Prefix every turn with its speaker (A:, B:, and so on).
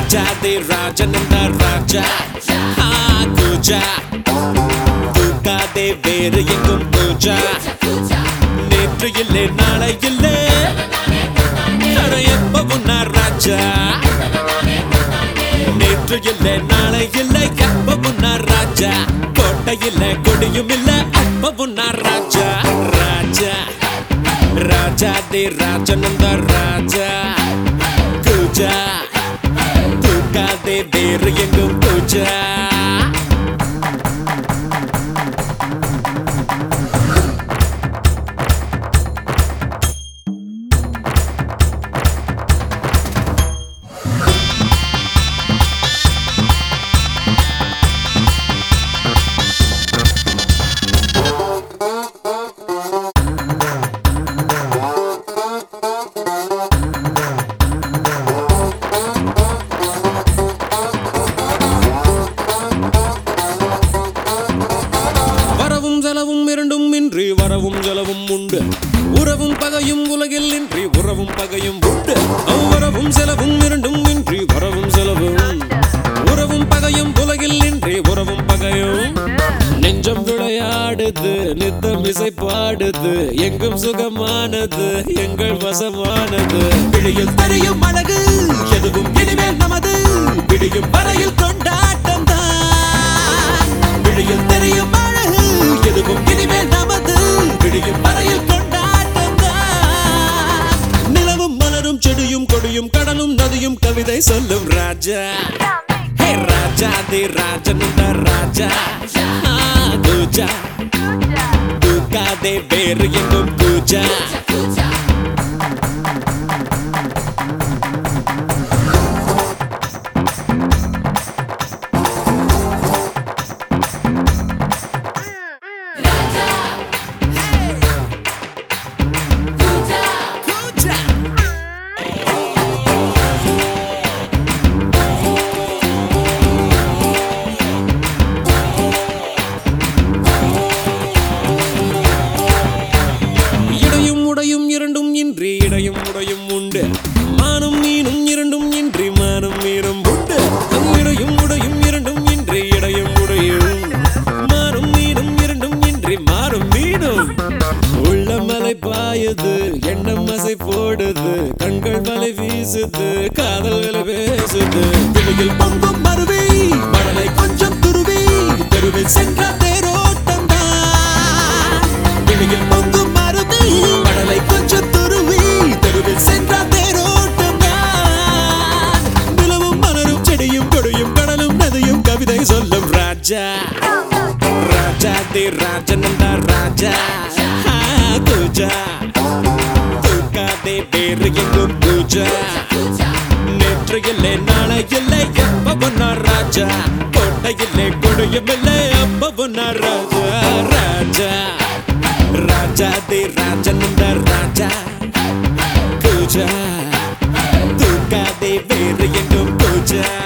A: ராஜாதி ராஜன் இந்த ராஜா ஆ, கூஜா தூக்காதே வேறு எங்கும் பூஜா நேற்று இல்லை நாளை இல்லை அட எப்பவும் நான் ராஜா நேற்று இல்லை நாளை இல்லை எப்பவும் நான் ராஜா கோட்டை இல்லை கொடியும் இல்லை அப்பவும் நான் ராஜா ராஜா ராஜாதி ராஜனந்த ராஜா கூஜா தூக்காதே வேறு எங்கும் பூஜா வரவும் செலவும் இரண்டும் இன்றி வரவும் செலவும் உண்டு உறவும் பகையும் உலகில் இன்றி உறவும் பகையும் உண்டு வரவும் செலவும் இரண்டும் இன்றி வரவும் செலவும் உறவும் பகையும் உலகில் இன்றி உறவும் பகையும் நெஞ்சம் விளையாடுது நித்தம் இசை பாடுது எங்கும் சுகமானது எங்கள் வசமானது விழியில் தெரியும் அழகு எதுவும் இனிமேல் நமது விடியும் வரையில் கொண்டாட்டம் தான் விழியில் தெரியும் அழகு எதுவும் இனிமேல் நமது விழியும் வரையில் கொண்டாட்டம் தான் நிலவும் மலரும் செடியும் கொடியும் கடலும் நதியும் கவிதை சொல்லும் ராஜா ஹே ராஜா தி ராஜன் இந்த ராஜா ஆ, கூஜா தூக்காதே வேறு எங்கும் கூஜா கூஜா இடையும் உடையும் இரண்டும் இன்றி இடையும் உடையும் உண்டு மானம் மீனும் இரண்டும் இன்றி மானம் மீனும் உண்டு இடையும் உடையும் இரண்டும் இன்றி இடையும் உடையும் மானம் மீனும் இரண்டும் இன்றி மாறும் மீனும் உள்ள மலை பாயுது எண்ணம் மசை போடுது கண்கள் மலை வீசுது காதல் விலை பேசுது விழியில் பொங்கும் மருவி மணலை கொஞ்சம் துருவி தெருவில் சென்ற தேரோட்டம் தான் விழியில் பொங்கும் மருவி மணலை கொஞ்சம் துருவி தெருவில் சென்ற தேரோட்டம் தான் நிலவும் மலரும் செடியும் கொடியும் கடலும் நதியும் கவிதை சொல்லும் ராஜா ராஜா தி ராஜனந்த ராஜா ஆ, கூஜா தூக்காதே வேறு எங்கும் பூஜா நேற்று இல்லை நாளை இல்லை எப்பவும் நான் ராஜா கோட்டை இல்லை கொடியும் இல்லை அப்பவும் நான் ராஜா ராஜா ராஜா தி ராஜனந்த ராஜா கூஜா தூக்காதே வேறு எங்கும் பூஜா